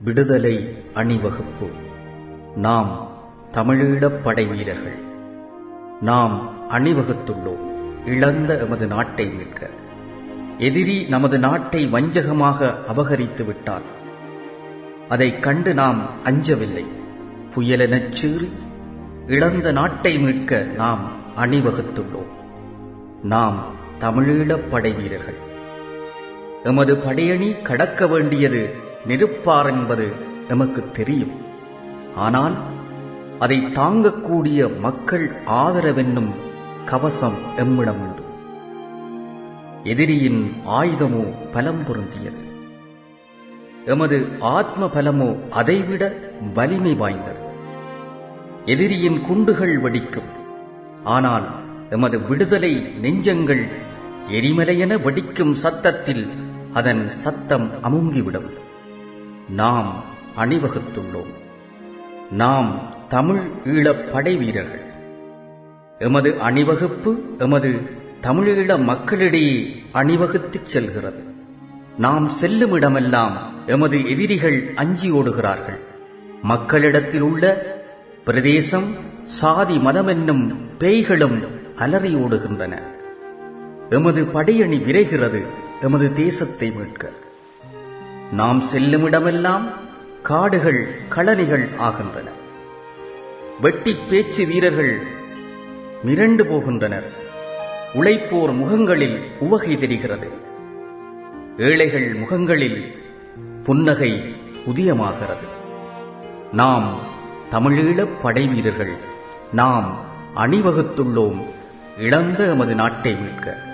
விடுதலை அணிவகுப்பு நாம் தமிழீழப் படை வீரர்கள் நாம் அணிவகுத்துள்ளோம் இழந்த எமது நாட்டை மீட்க எதிரி நமது நாட்டை வஞ்சகமாக அபகரித்து விட்டான் அதைக் கண்டு நாம் அஞ்சவில்லை புயலெனச் சீறி இழந்த நாட்டை மீட்க நாம் அணிவகுத்துள்ளோம் நாம் தமிழீழப் படை வீரர்கள் எமது படையணி கடக்க வேண்டியது நெருப்பார் என்பது எமக்குத் தெரியும் ஆனால் அதை தாங்கக்கூடிய மக்கள் ஆதரவென்னும் கவசம் எம்மிடம் உண்டு எதிரியின் ஆயுதமோ பலம் பொருந்தியது எமது ஆத்ம பலமோ அதைவிட வலிமை வாய்ந்தது எதிரியின் குண்டுகள் வெடிக்கும் ஆனால் எமது விடுதலை நெஞ்சங்கள் எரிமலையென வெடிக்கும் சத்தத்தில் அதன் சத்தம் அமுங்கிவிடும் நாம் அணிவகுத்துள்ளோம் நாம் தமிழ் ஈழப் படை வீரர்கள் எமது அணிவகுப்பு எமது தமிழீழ மக்களிடையே அணிவகுத்துச் செல்கிறது நாம் செல்லும் இடமெல்லாம் எமது எதிரிகள் அஞ்சி ஓடுகிறார்கள் மக்களிடத்தில் உள்ள பிரதேசம் சாதி மதமென்னும் பேய்களும் அலறி ஓடுகின்றன எமது படையணி விரைகிறது எமது தேசத்தை மீட்க நாம் செல்லும் இடமெல்லாம் காடுகள் களனிகள் ஆகின்றன வெட்டி பேச்சு வீரர்கள் மிரண்டு போகின்றனர் உழைப்போர் முகங்களில் உவகை தெரிகிறது ஏழைகள் முகங்களில் புன்னகை உதயமாகிறது நாம் தமிழீழப் படை வீரர்கள் நாம் அணிவகுத்துள்ளோம் இழந்த எமது நாட்டை மீட்க